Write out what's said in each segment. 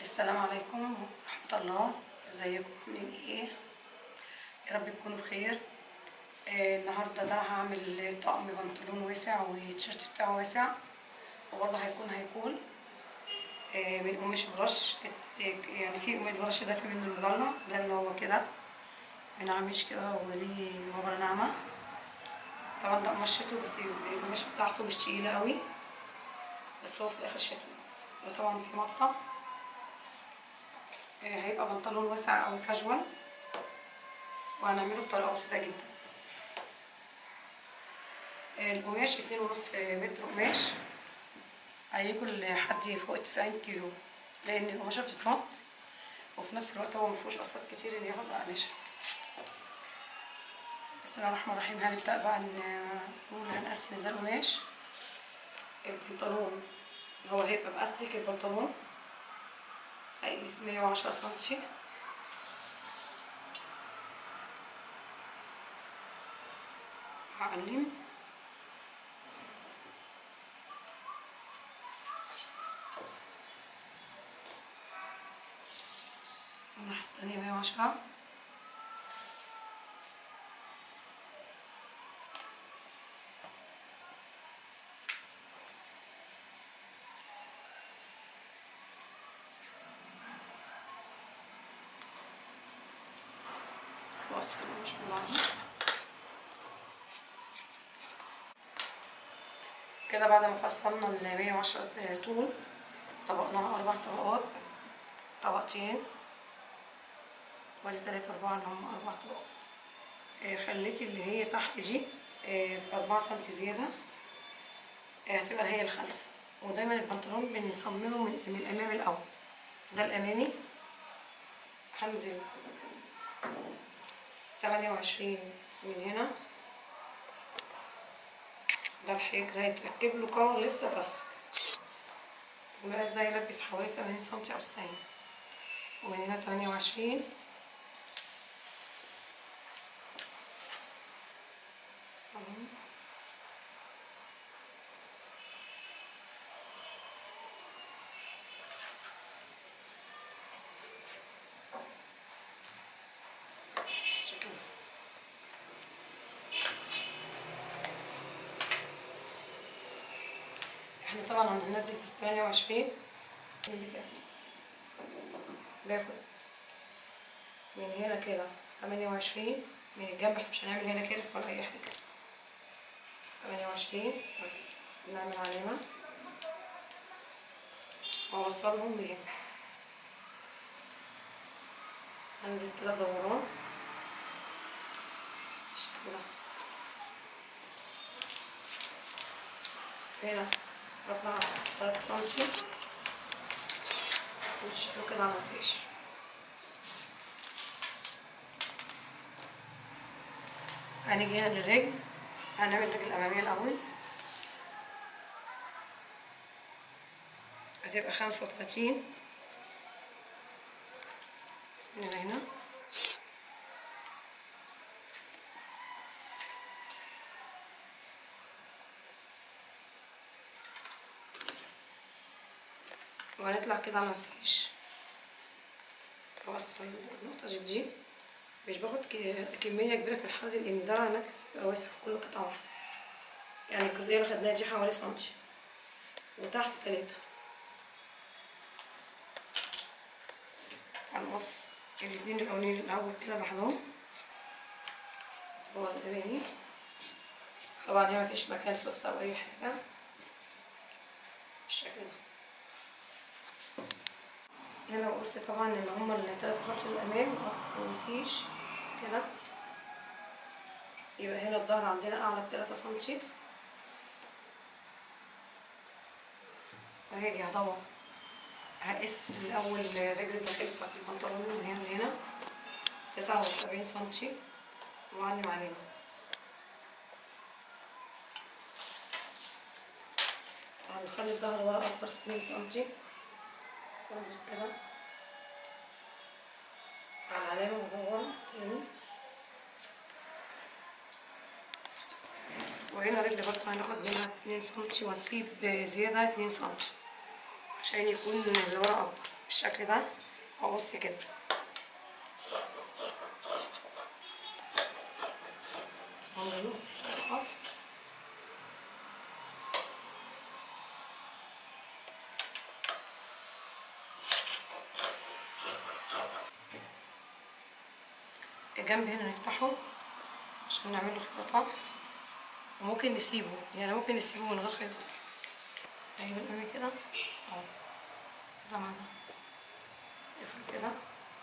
السلام عليكم ورحمة الله ازيكم عاملين ايه يا رب تكونوا بخير آه النهاردة ده هعمل طقم بنطلون واسع والتيشيرت بتاعه واسع وبرضه هيكون هيكون آه من قماش برش ات- يعني في قماش برش ده في منه المضلع ده اللي هو كده منعمش كده وليه وبرة ناعمة طبعا ده قماشته بس القماش بتاعته مش تقيلة قوي بس هو في الاخر شكله طبعا في مطة آه، هيبقى بنطلون واسع او كاجوال وهنعمله بطريقه بسيطه جدا آه، القماش اتنين ونص آه، متر قماش هياكل لحد فوق التسعين كيلو لان القماشه بتتمط وفي نفس الوقت هو مفيهوش قصات كتير ان ياخد قماشه بسم الله الرحمن الرحيم هنبدا بقى ن- نقول هنقسم ازاي القماش البنطلون اللي هو هيبقى باستيك البنطلون هيقيس 110 سنتي هعلم الناحية التانية 110 وافصل مش ببعض كده بعد ما فصلنا ال 110 طول طبقناها أربع طبقات طبقتين وادي تلاتة أربعة اللي هم أربع طبقات آه، خليتي اللي هي تحت دي آه، في أربعة سنتي زيادة آه، هتبقى هي الخلف ودايما البنطلون بنصممه من, من الأمام الأول ده الأمامي هنزل تمانية وعشرين من هنا ده الحجر هيتركب له كور لسه بس المقاس ده يلبس حوالي تمانين سنتي أو تسعين ومن هنا تمانية وعشرين شكرا احنا طبعا هننزل بس 28 باخد من هنا كده 28 من الجنب احنا مش هنعمل هنا كرف ولا اي حاجه 28 بس نعمل علامه واوصلهم لهنا هنزل كده دوران بالشكل ده هنا بطلع تلاتة سنتي وتشيله كده على الفيش هنيجي هنا للرجل هنعمل الرجل الأمامية الأول هتبقى خمسة وتلاتين من هنا وهنطلع كده على مفيش اوصل النقطة دي بدي مش باخد ك- كمية كبيرة في الحرز لأن ده نكس بيبقى واسع في كل قطعة واحدة يعني الجزئية اللي خدناها دي حوالي سنتي وتحت تلاتة هنقص الاتنين الأولانيين الأول كده لوحدهم هو الأمامي طبعا هنا مفيش مكان سوست أو أي حاجة بالشكل ده هنا بقص طبعا اللي هما التلاتة سنتي الأمام مفيش كده يبقى هنا الظهر عندنا أعلى بتلاتة سنتي وهاجي هدور هقيس الأول الرجل الداخلي بتاعت البنطلون من هنا لهنا تسعة وسبعين سنتي وأعلم عليهم هنخلي الظهر ورا أكبر اتنين سنتي وانزل كده على العلامة وادور تاني وهنا رجل برضه هناخد منها اتنين سنتي ونسيب زيادة اتنين سنتي عشان يكون اللي ورا أكبر بالشكل ده وابص كده أعمله. أقف. الجنب هنا نفتحه عشان نعمل له خياطة وممكن نسيبه يعني ممكن نسيبه من غير خياطة اجيب القمي كده اهو كده معانا نقفل كده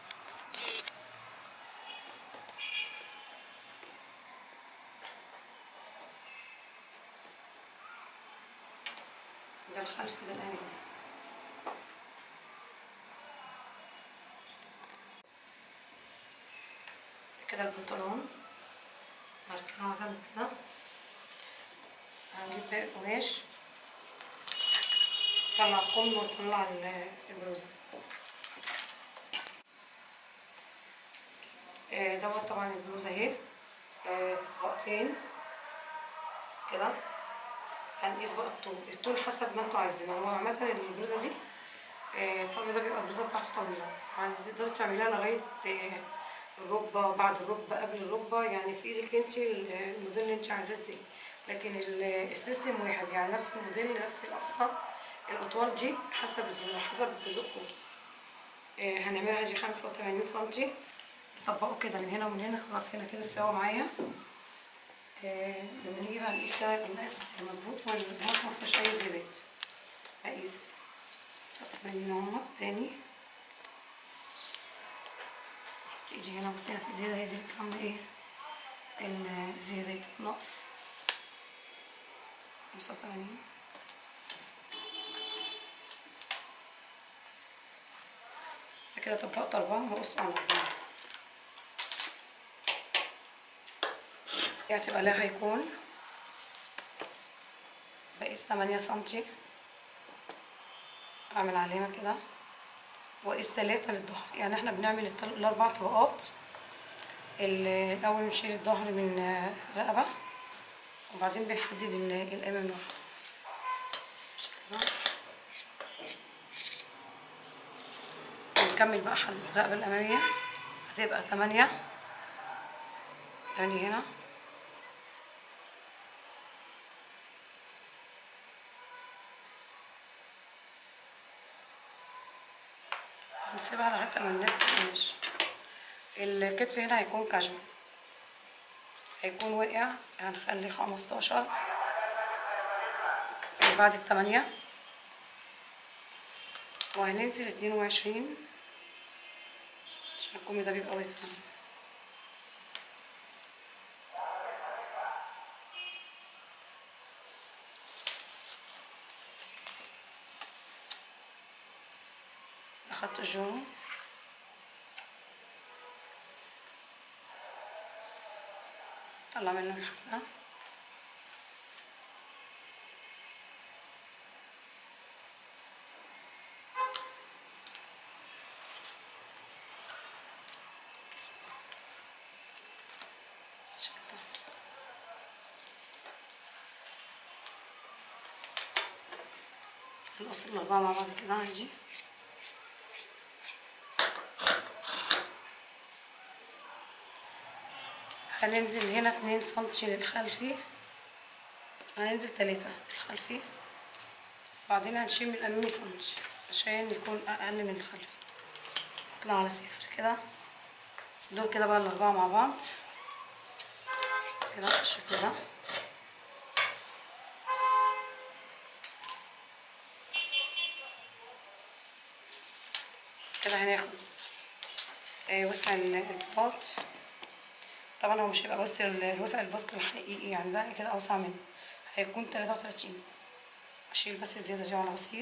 ده الخلف ده القمي كده البنطلون هركنه على جنب كده هنجيب باقي القماش نطلع الكم ونطلع ال- البلوزة آه، دوت طبعا البلوزة اهي آه، طبقتين كده هنقيس بقى الطول الطول حسب ما انتوا عايزين هو عامة البلوزة دي آه، الطقم ده بيبقى البلوزة بتاعته طويلة يعني تقدري تعمليها لغاية آه، الركبة بعد الركبة قبل الركبة يعني في ايدك انت الموديل اللي انت عايزاه ازاي لكن ال- السيستم واحد يعني نفس الموديل نفس القصة الأطوال دي حسب الزرار حسب ذوقكم آه، هنعملها دي خمسة وتمانين سنتي نطبقه كده من هنا ومن هنا خلاص هنا كده سوا معايا آه، لما نيجي بقى نقيس ده يبقى المقاس مظبوط والقماش مفيهوش أي زيادات هقيس خمسة وتمانين اهوت تاني احط ايدي هنا بصي هنا في زيادة هي دي اللي عاملة ايه الزيادات نقص خمسة وتمانين كده طبقت أربعة وأقص على أربعة دي هتبقى لها هيكون بقيس تمانية سنتي أعمل علامة كده وقيس تلاتة للظهر يعني احنا بنعمل التل- الأربع طبقات ال- الأول نشيل الظهر من آه، الرقبة وبعدين بنحدد ال- الأمام لوحده بالشكل ده. نكمل بقى حدد الرقبة الأمامية هتبقى تمانية تاني هنا هنسيبها لغاية ما نلف القماش الكتف هنا هيكون كاجوال هيكون واقع هنخلي خمستاشر بعد التمانية وهننزل اتنين وعشرين عشان الكم ده بيبقى واسع اخدت الجورو طلع منه الحلقة بالشكل ده. هنقص الأربعة مع بعض كده عادي هننزل هنا اتنين سنتي للخلفي هننزل تلاتة الخلفي بعدين هنشيل من الأمامي سنتي عشان يكون أقل من الخلفي نطلع على صفر كده دول كده بقى الأربعة مع بعض كده بالشكل ده كده هناخد آه، وسع ال- الباط طبعا هو مش هيبقى وسع ال- الوسع البسط الحقيقي يعني ده كده أوسع منه هيكون تلاتة وتلاتين أشيل بس الزيادة دي على بسيط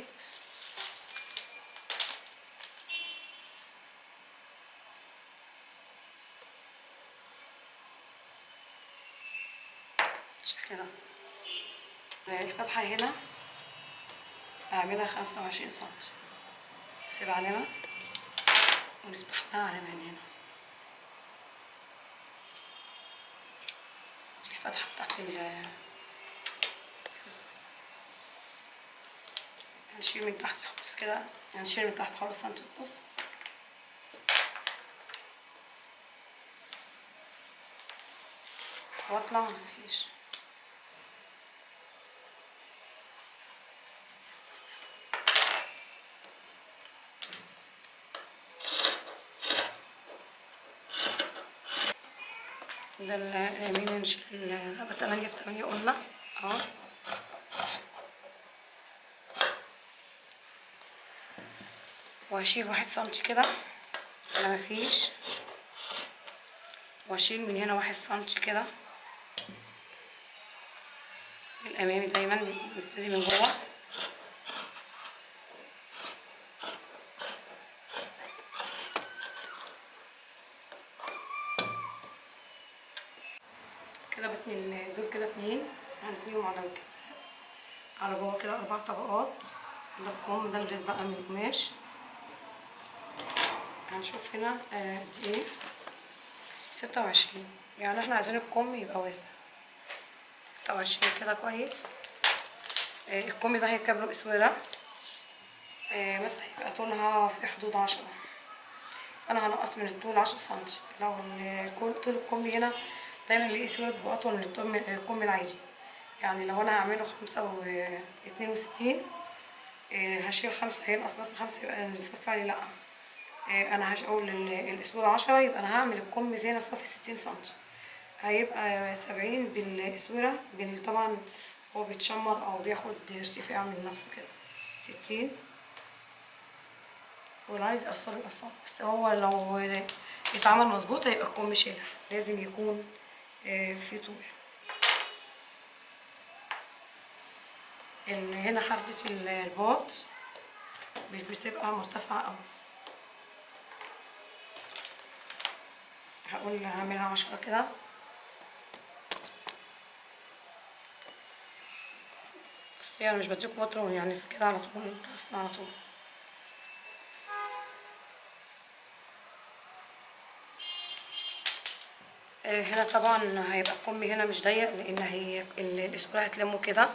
بالشكل ده آه، الفتحة هنا أعملها خمسة وعشرين سنتي نسيب علامة ونفتح لها علامة من هنا دي الفتحة بتاعت ال هنشيل من تحت خالص كده هنشيل من تحت خالص سنتي ونص واطلع مفيش ده اليمين نشيل الرقبة تمانية في تمانية قلنا اهو وهشيل واحد سنتي كده ولا مفيش واشيل من هنا واحد سنتي كده الامامي دايما نبتدي من جوه كده بتني دول كده اتنين هنتنيهم على كده على جوه كده اربع طبقات ده الكم ده اللي بيتبقى من القماش هنشوف هنا آه، قد ايه ستة وعشرين يعني احنا عايزين الكم يبقى واسع ستة وعشرين كده كويس آه، الكم ده هيركب له اسوره آه، بس هيبقى طولها في حدود عشرة فانا هنقص من الطول عشرة سنتي لو الكل- طول الكم هنا دايما الاسوره بيبقى اطول من الطول- الكم العادي يعني لو انا هعمله خمسة واتنين وستين آه، هشيل خمسة هينقص بس خمسة يبقى نصف عليه لأ آه، انا هقول الاسبوع عشرة يبقى انا هعمل الكم زي نصف ستين سنتي هيبقى سبعين بالاسوره بال طبعا هو بيتشمر او بياخد ارتفاع من نفسه كده ستين واللي عايز يقصره يقصره بس هو لو يتعمل مظبوط هيبقى الكم شارح لازم يكون آه، في طول ال- هنا حردة ال- الباط مش بتبقى مرتفعة أوي هقول هعملها عشرة كده بس يعني مش بديكوا بطرون يعني في كده على طول بس على طول آه، هنا طبعا هيبقى الكم هنا مش ضيق لان هي ال- الاسبوع هتلمه كده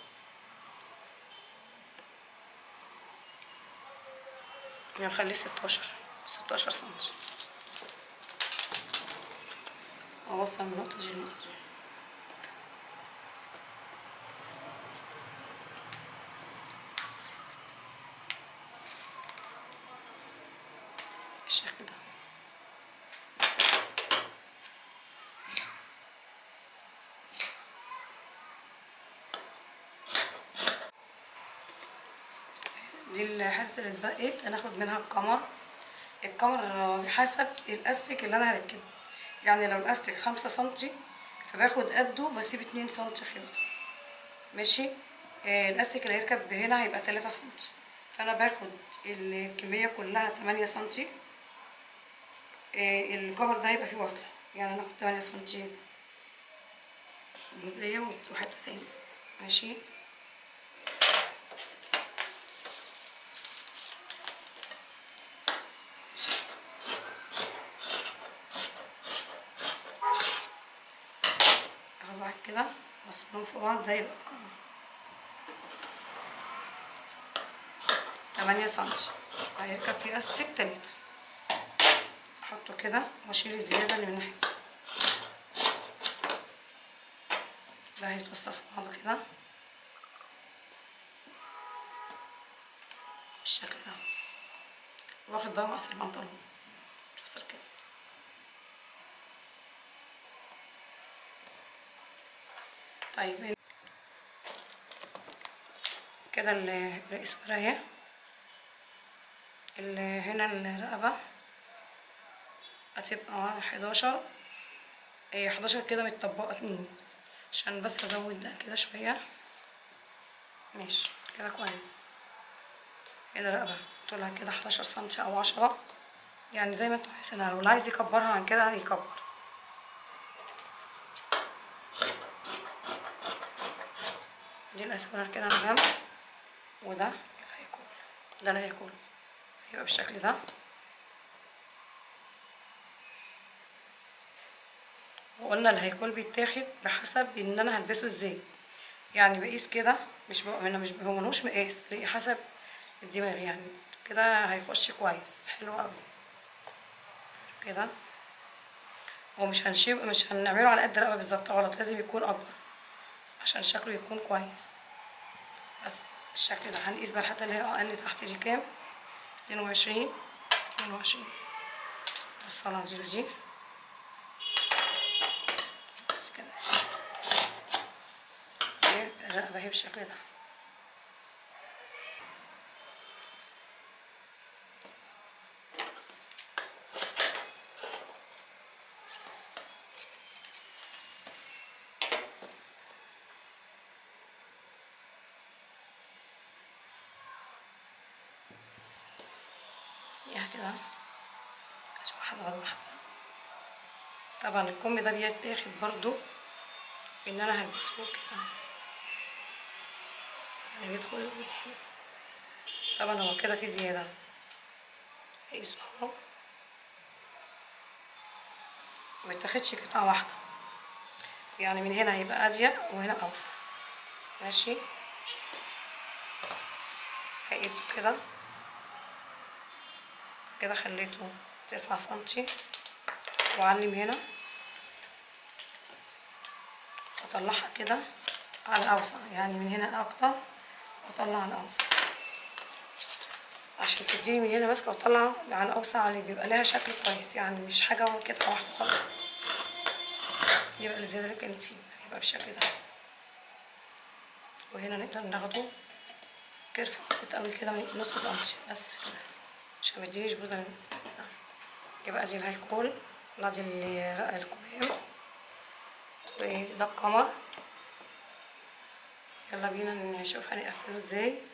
يعني نخليه ستاشر ستاشر سنتي اوصل من النقطة دي للنقطة دي بالشكل ده دي الحتة اللي اتبقت هناخد منها الكمر الكمر بحسب الاستيك اللي انا هركبه يعني لو الاستيك خمسة سنتي فباخد قده بسيب اتنين سنتي خيوطة ماشي آه، الاستيك اللي هيركب هنا هيبقى تلاتة سنتي فانا باخد الكمية كلها تمانية سنتي آه، الكمر ده هيبقى فيه وصلة يعني ناخد تمانية سنتي جزئية وحتة تاني ماشي اخد واحد كده واصلهم في بعض ده يبقى الكمر تمانية سنتي هيركب فيه استك تلاتة احطه كده واشيل الزيادة اللي من ناحيتي ده هيتوصل في بعضه كده بالشكل ده واخد بقى مقص البنطلون توصل كده طيب كده ال- الاسوره اهي ال- هنا الرقبه هتبقى حداشر هي حداشر كده متطبقه اتنين عشان بس ازود ده كده شويه ماشي كده كويس هنا الرقبه طولها كده حداشر سنتي او عشرة يعني زي ما انتوا عايزينها لو اللي عايز يكبرها عن كده يكبر دي الاسوار كده على جنب وده اللي هيكون ده اللي هيكون هيبقى بالشكل ده وقلنا الهيكول بيتاخد بحسب ان انا هلبسه ازاي يعني بقيس كده مش بقى انا مش هو ملوش مقاس ليه حسب الدماغ يعني كده هيخش كويس حلو قوي كده ومش هنشيب مش هنعمله على قد الرقبه بالظبط غلط لازم يكون اكبر عشان شكله يكون كويس بس الشكل ده هنقيس بقى الحته اللي هي اقل تحت دي كام اتنين وعشرين اتنين وعشرين وصلها دي لدي بس كده اهي الرقبه اهي بالشكل ده يا كده عشان واحدة بعد واحدة طبعا الكم ده بيتاخد برضو ان انا هلبسه كده يعني بيدخل من هنا. طبعا هو كده في زيادة هيقيسه اهو مبيتاخدش قطعة واحدة يعني من هنا هيبقى أضيق وهنا أوسع ماشي هيقيسه كده كده خليته تسعة سنتي وأعلم هنا وأطلعها كده على أوسع يعني من هنا أكتر وأطلع على أوسع عشان تديني من هنا ماسكة وأطلع على الأوسع اللي بيبقى لها شكل كويس يعني مش حاجة كده واحدة خالص يبقى الزيادة اللي كانت فيه يبقى بالشكل ده وهنا نقدر ناخده كرف بسيط قوي كده من نص سنتي بس كده عشان ميدينيش بوزة من كده يبقى ادي الهيكول وادي ال- الكمام وده القمر يلا بينا نشوف هنقفله ازاي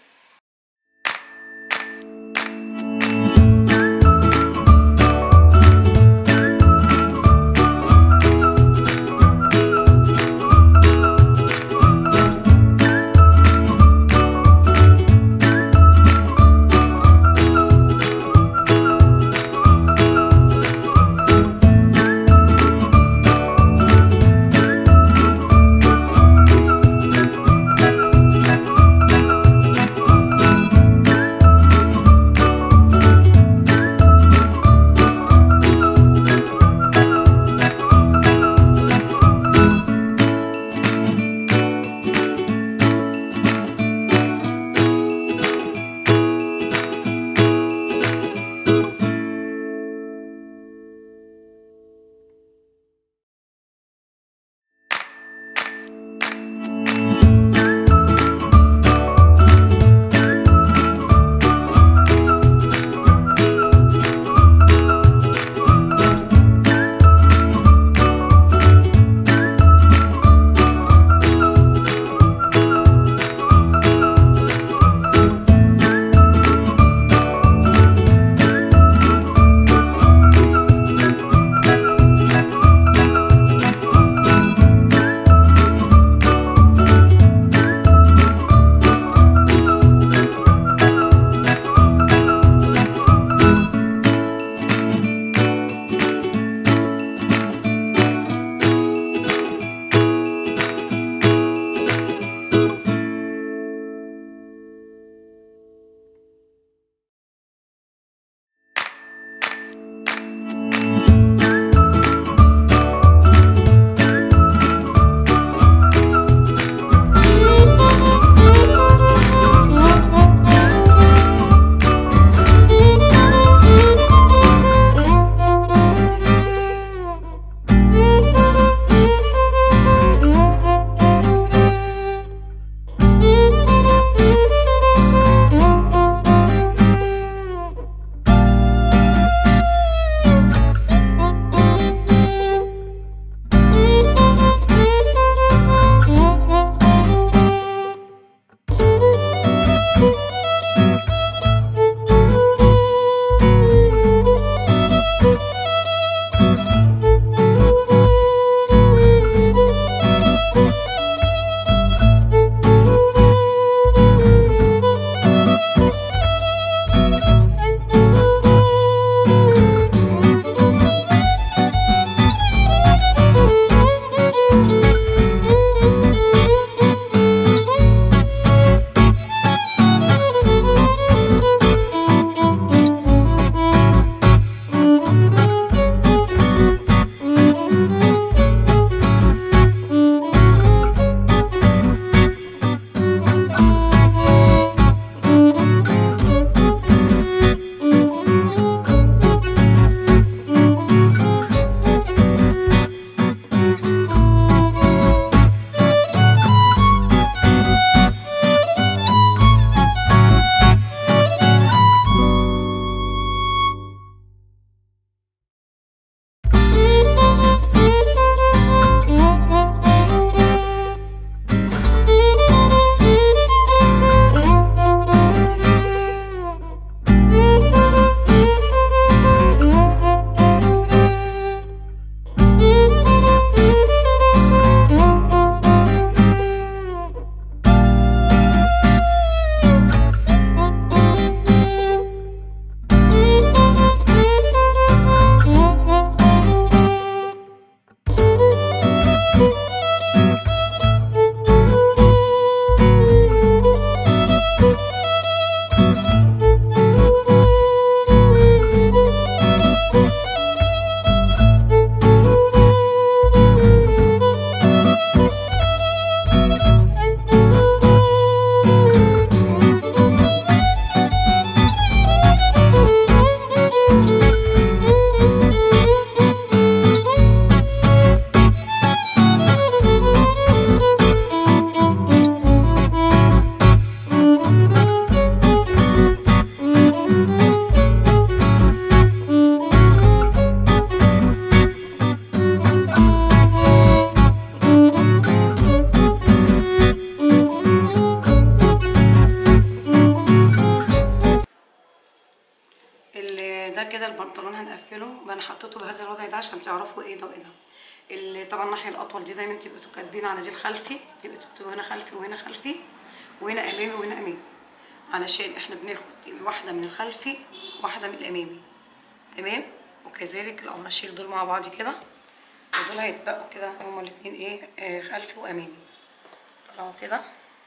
ال- ده كده البنطلون هنقفله انا حطيته بهذا الوضع ده عشان تعرفوا ايه ده وايه ده ال- طبعا الناحيه الاطول دي دايما تبقوا كاتبين على دي الخلفي تبقوا تكتبوا هنا خلفي وهنا خلفي وهنا امامي وهنا امامي علشان احنا بناخد واحده من الخلفي واحده من الامامي تمام وكذلك لو هنشيل دول مع بعض كده ودول هيتبقوا كده هما الاتنين ايه آه خلفي وامامي طلعوا كده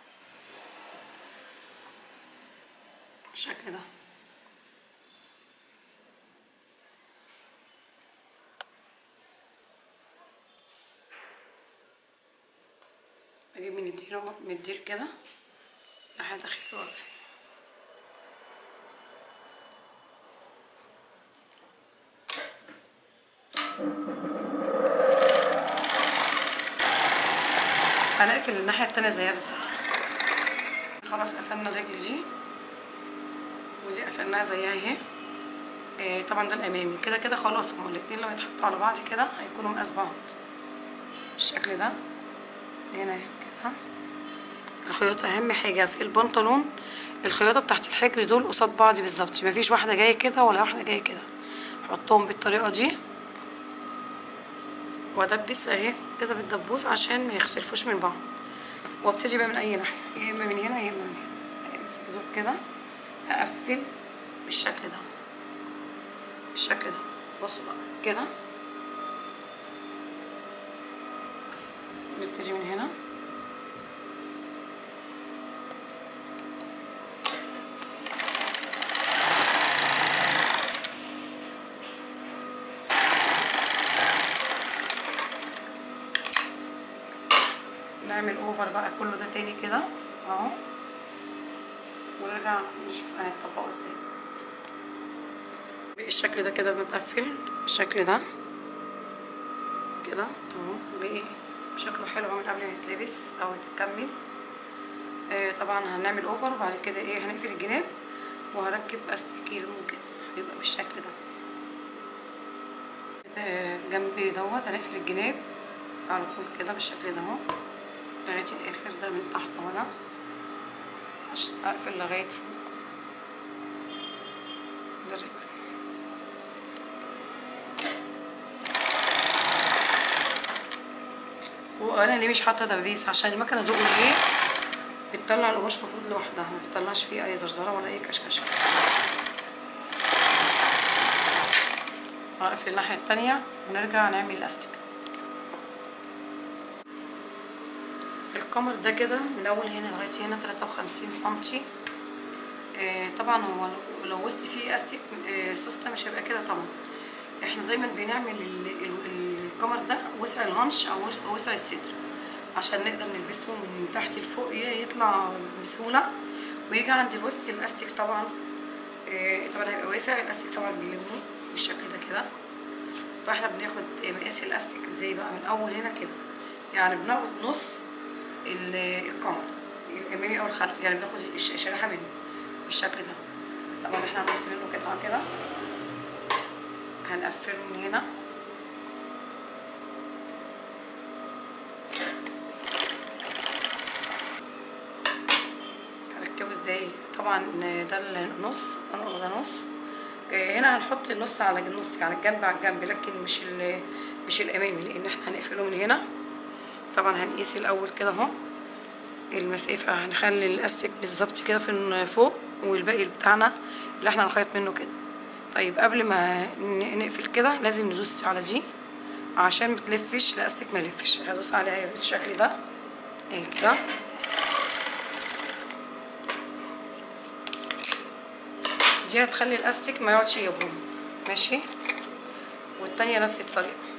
بالشكل ده اجيب من الديل اهو من الديل كده لحد اخر واقفه هنقفل الناحيه التانية زيها بالظبط خلاص قفلنا الرجل دي ودي قفلناها زيها اهي آه، طبعا ده الامامي كده كده خلاص هما الاتنين لما يتحطوا على بعض كده هيكونوا مقاس بعض بالشكل ده هنا كده الخياطة أهم حاجة في البنطلون الخياطة بتاعت الحجر دول قصاد بعض بالظبط مفيش واحدة جاية كده ولا واحدة جاية كده حطهم بالطريقة دي وادبس اهي كده بالدبوس عشان ما يختلفوش من بعض وابتدي بقى من اي ناحية يا اما من هنا يا اما من هنا امسك دول كده اقفل بالشكل ده بالشكل ده بصوا بقى كده بس نبتدي من هنا نعمل اوفر بقى كله ده تاني كده اهو ونرجع نشوف هنطبقه ازاي بالشكل ده كده متقفل بالشكل ده كده اهو بقي شكله حلو من قبل ما يتلبس او يتكمل آه طبعا هنعمل اوفر وبعد كده ايه هنقفل الجناب وهركب استيكيل كده هيبقى بالشكل ده آه جنبي دوت هنقفل الجناب على طول كده بالشكل ده اهو لغايه الاخر ده من تحت هنا عشان اقفل لغايه فوق ده الرجل وانا ليه مش حاطه دبابيس عشان المكنه دول ايه بتطلع القماش المفروض لوحدها ما بتطلعش فيه اي زرزره ولا اي كشكشه اقفل الناحيه التانية ونرجع نعمل الاستيك القمر ده كده من اول هنا لغايه هنا 53 سنتي آه طبعا هو لو- لو وسط فيه استيك آه سوسته مش هيبقى كده طبعا احنا دايما بنعمل ال- ال- القمر ده وسع الهنش او وس- وسع الصدر عشان نقدر نلبسه من تحت لفوق ي- يطلع بسهوله ويجي عند الوسط الاستيك طبعا آه طبعا هيبقى واسع الاستيك طبعا بيلمه بالشكل ده كده فاحنا بناخد مقاس الاستيك ازاي بقى من اول هنا كده يعني بناخد نص ال- القمر الامامي او الخلفي يعني بناخد الش- الشريحه منه بالشكل ده طبعا احنا هنقص منه قطعه كده هنقفله من هنا هركبه ازاي طبعا ده النص هنقول ده نص آه، هنا هنحط النص على النص يعني الجنب على الجنب لكن مش ال- مش الامامي لان احنا هنقفله من هنا طبعا هنقيس الاول كده اهو المسافة هنخلي الاستيك بالظبط كده في الن- فوق والباقي بتاعنا اللي احنا هنخيط منه كده طيب قبل ما ن- نقفل كده لازم ندوس على دي عشان متلفش الاستيك ما يلفش هدوس عليها بالشكل ده اهي كده دي هتخلي الاستيك ما يقعدش يبرم ماشي والتانية نفس الطريقة